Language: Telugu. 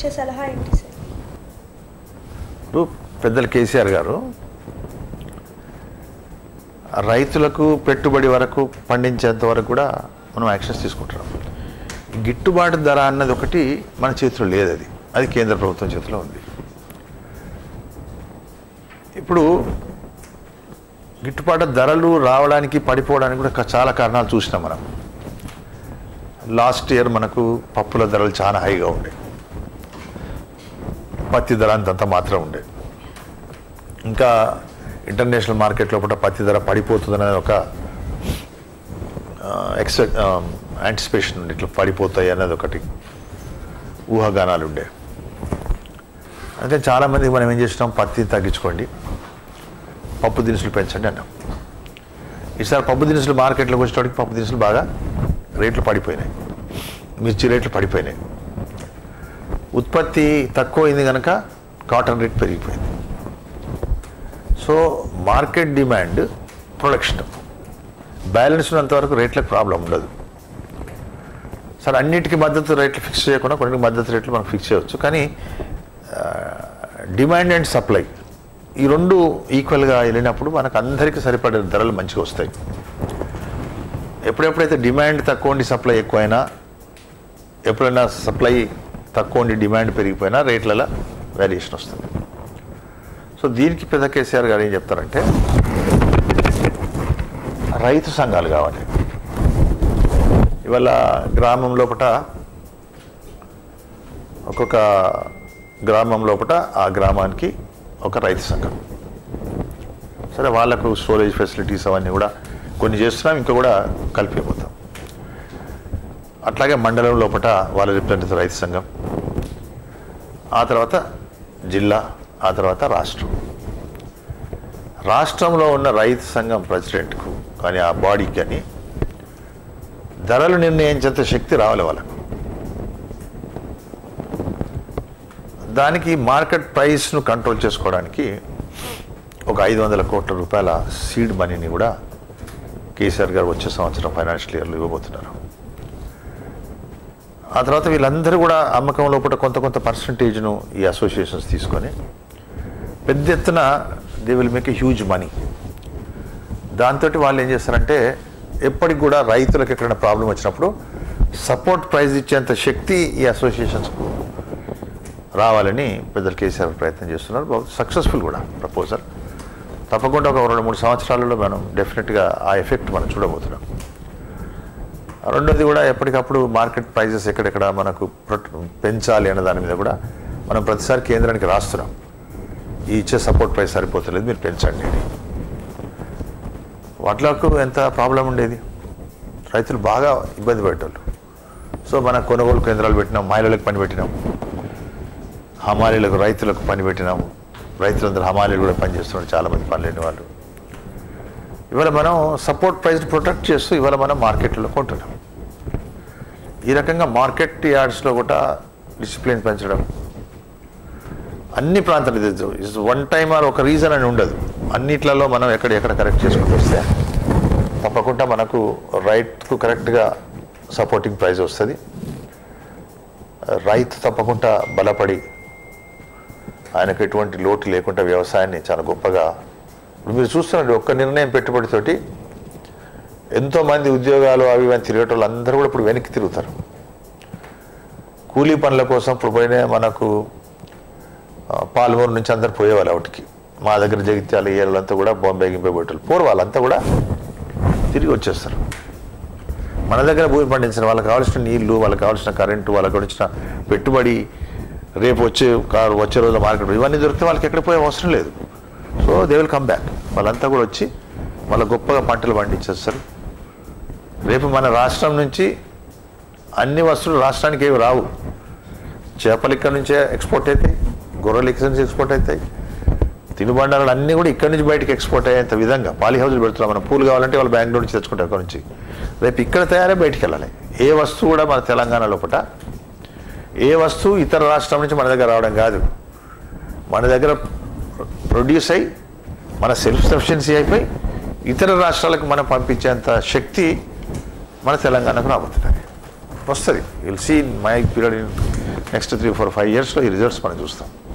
ఇచ్చే సలహా ఏంటి సార్ ఇప్పుడు పెద్దలు కేసీఆర్ గారు రైతులకు పెట్టుబడి వరకు పండించేంత వరకు కూడా మనం యాక్షన్స్ తీసుకుంటున్నాం గిట్టుబాటు ధర అన్నది ఒకటి మన చేతిలో లేదు అది అది కేంద్ర ప్రభుత్వం చేతిలో ఉంది ఇప్పుడు గిట్టుబాటు ధరలు రావడానికి పడిపోవడానికి కూడా క- చాలా కారణాలు చూసినాం మనం లాస్ట్ ఇయర్ మనకు పప్పుల ధరలు చాలా హైగా ఉండే పత్తి ధర అంతంత మాత్రం ఉండే ఇంకా ఇంటర్నేషనల్ మార్కెట్ లోపల పత్తి ధర పడిపోతుందనే ఒక ఎక్స్పెక్ట్ యాంటిసిపేషన్ ఉండే ఇట్లా పడిపోతాయి అనేది ఒకటి ఊహాగానాలు ఉండే అందుకని చాలామందికి మనం ఏం చేసినాం పత్తి తగ్గించుకోండి పప్పు దినుసులు పెంచండి అన్నాం ఈసారి పప్పు దినుసులు మార్కెట్లోకి వచ్చేటప్పటికి పప్పు దినుసులు బాగా రేట్లు పడిపోయినాయి మిర్చి రేట్లు పడిపోయినాయి ఉత్పత్తి తక్కువైంది కనుక కాటన్ రేట్ పెరిగిపోయింది so market demand production balance ఉన్నంత వరకు రేట్లకు ప్రాబ్లం ఉండదు సరే అన్నిటికీ మద్దతు రేట్లు ఫిక్స్ చేయకుండా కొన్ని మద్దతు రేట్లు మనం ఫిక్స్ చేయవచ్చు కానీ డిమాండ్ అండ్ సప్లై ఈ రెండు ఈక్వల్గా వెళ్ళినప్పుడు మనకు అందరికీ సరిపడే ధరలు మంచిగా వస్తాయి ఎప్పుడెప్పుడైతే డిమాండ్ తక్కువ ఉండి సప్లై ఎక్కువైనా ఎప్పుడైనా సప్లై తక్కువ ఉండి డిమాండ్ పెరిగిపోయినా రేట్లలో వేరియేషన్ వస్తుంది సో దీనికి పెద్ద కేసీఆర్ గారు ఏం చెప్తారంటే రైతు సంఘాలు కావాలి ఇవాళ గ్రామం లోపల ఒక్కొక్క గ్రామం లోపల ఆ గ్రామానికి ఒక రైతు సంఘం సరే వాళ్ళకు స్టోరేజ్ ఫెసిలిటీస్ అవన్నీ కూడా కొన్ని చేస్తున్నాం ఇంకా కూడా కలిపిపోతాం అట్లాగే మండలం లోపల వాళ్ళ రిప్రజెంటేటివ్ రైతు సంఘం ఆ తర్వాత జిల్లా ఆ తర్వాత రాష్ట్రం రాష్ట్రంలో ఉన్న రైతు సంఘం ప్రెసిడెంట్కు కానీ ఆ బాడీకి కానీ ధరలు నిర్ణయించేంత శక్తి రావాలి వాళ్ళకు దానికి మార్కెట్ ప్రైస్ను కంట్రోల్ చేసుకోవడానికి ఒక ఐదు వందల కోట్ల రూపాయల సీడ్ మనీని కూడా కేసీఆర్ గారు వచ్చే సంవత్సరం ఫైనాన్షియల్ ఇయర్లో ఇవ్వబోతున్నారు ఆ తర్వాత వీళ్ళందరూ కూడా అమ్మకం లోపల కొంత కొంత పర్సంటేజ్ను ఈ అసోసియేషన్స్ తీసుకొని పెద్ద ఎత్తున they will make a huge money దాంతో వాళ్ళు ఏం చేస్తారంటే ఎప్పటికి కూడా రైతులకు ఎక్కడైనా ప్రాబ్లం వచ్చినప్పుడు సపోర్ట్ ప్రైజ్ ఇచ్చేంత శక్తి ఈ అసోసియేషన్స్కు రావాలని పెద్దలు కేసీఆర్ ప్రయత్నం చేస్తున్నారు సక్సెస్ఫుల్ కూడా ప్రపోజల్ తప్పకుండా ఒక రెండు మూడు సంవత్సరాలలో మనం డెఫినెట్గా ఆ ఎఫెక్ట్ మనం చూడబోతున్నాం రెండోది కూడా ఎప్పటికప్పుడు మార్కెట్ ప్రైజెస్ ఎక్కడెక్కడ మనకు ప్రొట్- పెంచాలి అనే దాని మీద కూడా మనం ప్రతిసారి కేంద్రానికి రాస్తున్నాం ఈ ఇచ్చే సపోర్ట్ ప్రైస్ సరిపోతలేదు మీరు పెంచండి అని వడ్లకు ఎంత ప్రాబ్లం ఉండేది రైతులు బాగా ఇబ్బంది పడేటోళ్ళు సో మన కొనుగోలు కేంద్రాలు పెట్టినాం మహిళలకు పని పెట్టినాం హమాలీలకు రైతులకు పని పెట్టినాము రైతులందరూ హమాలీలు కూడా పని చేస్తున్నారు చాలామంది పని లేని వాళ్ళు ఇవాళ మనం సపోర్ట్ ప్రైస్ ప్రొటెక్ట్ చేస్తూ ఇవాళ మనం మార్కెట్లో కొంటున్నాం ఈ రకంగా మార్కెట్ యార్డ్స్లో కూడా డిసిప్లిన్ పెంచడం అన్ని ప్రాంతాలు ఇది ఇస్ వన్ టైం ఆర్ ఒక రీజన్ అని ఉండదు అన్నిట్లలో మనం ఎక్కడ ఎక్కడ కరెక్ట్ చేసుకుంటూ వస్తే తప్పకుండా మనకు రైట్కు కరెక్ట్గా సపోర్టింగ్ ప్రైస్ వస్తుంది రైతు తప్పకుండా బలపడి ఆయనకు ఎటువంటి లోటు లేకుండా వ్యవసాయాన్ని చాలా గొప్పగా ఇప్పుడు మీరు చూస్తున్నారు ఒక్క నిర్ణయం పెట్టుబడితోటి ఎంతోమంది ఉద్యోగాలు అవి ఇవన్నీ తిరిగేటోళ్ళు అందరూ కూడా ఇప్పుడు వెనక్కి తిరుగుతారు కూలీ పనుల కోసం ఇప్పుడు పోయిన మనకు ఆ, పాల్మూరు నుంచి అందరు పోయేవాళ్ళు వాటికి మా దగ్గర జగిత్యాల ఏళ్ళంతా కూడా బాంబే గింపే పోయేటోళ్ళు పోరు వాళ్ళంతా కూడా తిరిగి వచ్చేస్తారు మన దగ్గర భూమి పండించిన వాళ్ళకి కావాల్సిన నీళ్లు వాళ్ళకి కావాల్సిన కరెంటు వాళ్ళకి కావాల్సిన పెట్టుబడి రేపు వచ్చే కారు వచ్చే రోజు మార్కెట్ ఇవన్నీ దొరికితే వాళ్ళకి ఎక్కడ పోయే అవసరం లేదు so they will come back వాళ్ళంతా కూడా వచ్చి వాళ్ళ గొప్పగా పంటలు పండించేస్తారు రేపు మన రాష్ట్రం నుంచి అన్ని వస్తువులు రాష్ట్రానికి ఏవి రావు చేపలు ఇక్కడ నుంచే ఎక్స్పోర్ట్ అవుతాయి గొర్రెలు ఇక్కడ నుంచి ఎక్స్పోర్ట్ అవుతాయి తినుబండారాలు అన్నీ కూడా ఇక్కడి నుంచి బయటకు ఎక్స్పోర్ట్ అయ్యేంత విధంగా పాలీ హౌజులు పెడుతున్నాం మనం పూలు కావాలంటే వాళ్ళు బెంగళూరు నుంచి తెచ్చుకుంటారు అక్కడ నుంచి రేపు ఇక్కడ తయారే బయటికి వెళ్ళాలి ఏ వస్తువు కూడా మన తెలంగాణ లోపల ఏ వస్తువు ఇతర రాష్ట్రం నుంచి మన దగ్గర రావడం కాదు మన దగ్గర ప్రొడ్యూస్ అయ్యి మన సెల్ఫ్ సఫిషియన్సీ అయిపోయి ఇతర రాష్ట్రాలకు మనం పంపించేంత శక్తి మన తెలంగాణకు రాబోతున్నది వస్తుంది will see in my period in next three four five ఇయర్స్లో ఈ రిజల్ట్స్ మనం చూస్తాం